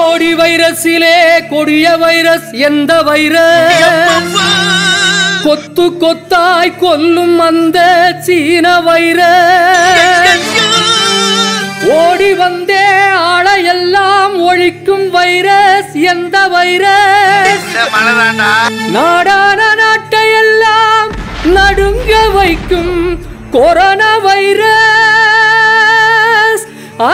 கோடி வைரஸிலே கொடிய வைரஸ் எந்த வைரஸ் கொத்து கொத்தாய் கொல்லும் அந்த சீன வைரஸ் ஓடி வந்தே ஆளையெல்லாம் ஒழிக்கும் வைரஸ் எந்த வைரஸ் நாடான நாட்டையெல்லாம் நடுங்க வைக்கும் கொரோனா வைரஸ் ஆ,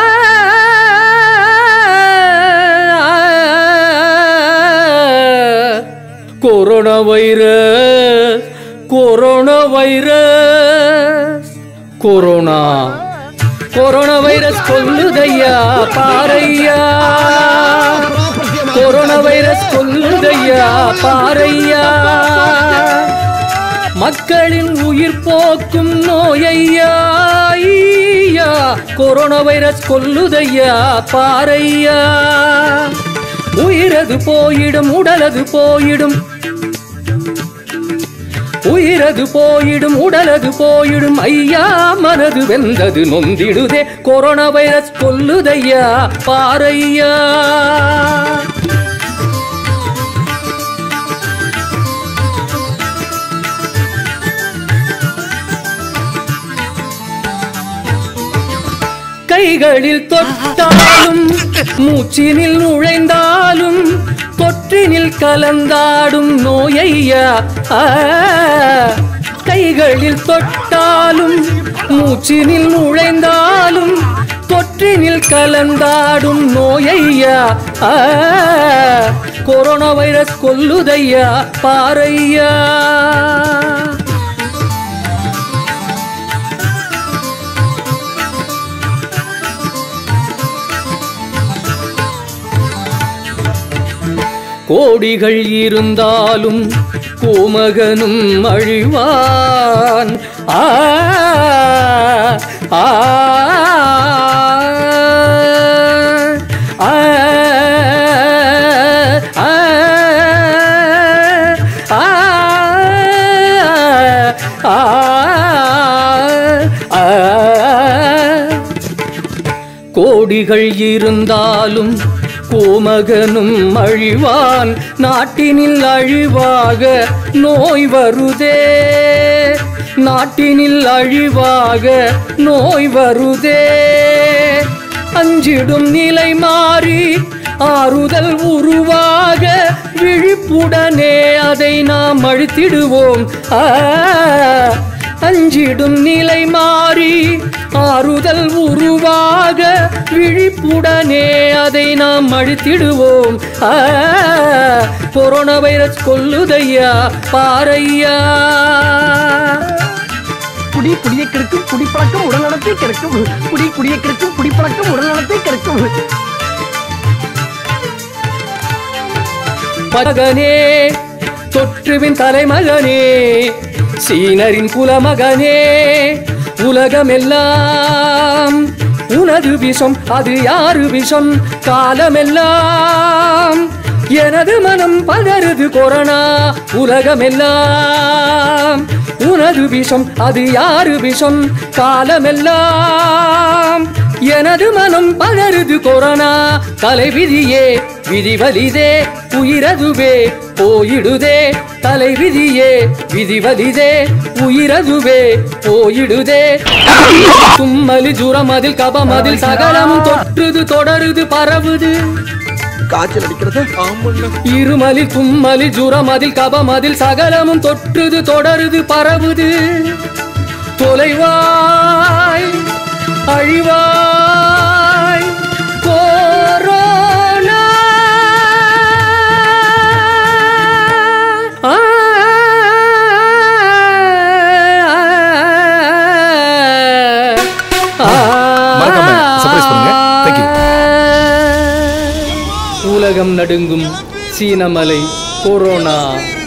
corona virus corona virus corona corona virus கொல்லுதையா பாரையா கொரோனா வைரஸ் கொல்லுதையா பாரையா மக்களின் உயிர் போக்கும் நோயையா ஐயா. கொரோனா வைரஸ் கொல்லுதையா பாரையா உயிரது போயிடும் உடலது போயிடும் உயிரது போயிடும் உடலது போயிடும் ஐயா மனது வெந்தது நொந்திடுதே கொரோனா வைரஸ் கொல்லுதையா பாரையா கைகளில் தொட்டாலும் மூச்சினில் நுழைந்தாலும் தொற்றினில் கலந்தாடும் நோயையா ஆ, கைகளில் தொட்டாலும் மூச்சினில் நுழைந்தாலும் தொற்றினில் கலந்தாடும் நோயையா ஆ, கொரோனா வைரஸ் கொல்லுதையா பாரையா கோடிகள் இருந்தாலும் கோமகனும் அழிவான் ஆ ஆ ஆ, ஆ, ஆ, ஆ, ஆ. கோடிகள் இருந்தாலும் கோமகனும் அழிவான் நாட்டினில் அழிவாக நோய் வருதே நாட்டினில் அழிவாக நோய் வருதே அஞ்சிடும் நிலை மாறி ஆறுதல் உருவாக விழிப்புடனே அதை நாம் அழித்திடுவோம் ஆ அஞ்சிடும் நிலை மாறி ஆறுதல் உருவாக விழிப்புடனே அதை நாம் அழித்திடுவோம் ஆ, கொரோனா வைரஸ் கொல்லுதையா பாரையா குடி குடியை கெடுக்கும் குடிப்பழக்கம் உடல்நலத்தை கெடுக்கும் குடி குடியை கெடுக்கும் குடிப்பழக்கம் உடல்நலத்தை கெடுக்கும் மகனே தொற்றுவின் தலைமகனே சீனரின் குலமகனே உலகமெல்லாம் உனது விஷம் அது யாரு விஷம் காலமெல்லாம் எனது மனம் பதறுது கொரோனா உலகமெல்லாம் உனது விஷம் அது யாரு விஷம் காலமெல்லாம் எனது மனம் பதறுது கொரோனா தலைவிதியே விதி வலிதே உயிரதுவே போயிடுதே தலைவிதியே விதி வலிதே உயிரதுவே போயிடுதே தும்மலி ஜுரம் அதில் கபம் அதில் சகலமும் தொற்றுது தொடருது பரவுது காய்ச்சல் அடிக்கிறது இருமலி தும்மலி ஜுரம் அதில் கபம் அதில் சகலமும் தொற்றுது தொடருது பரவுது தொலைவாய் அழிவாய் கொரோனா ஆ, மறக்காம surprise பண்ணுங்க. Thank you. உலகம் நடுங்கும் சீனமலை கொரோனா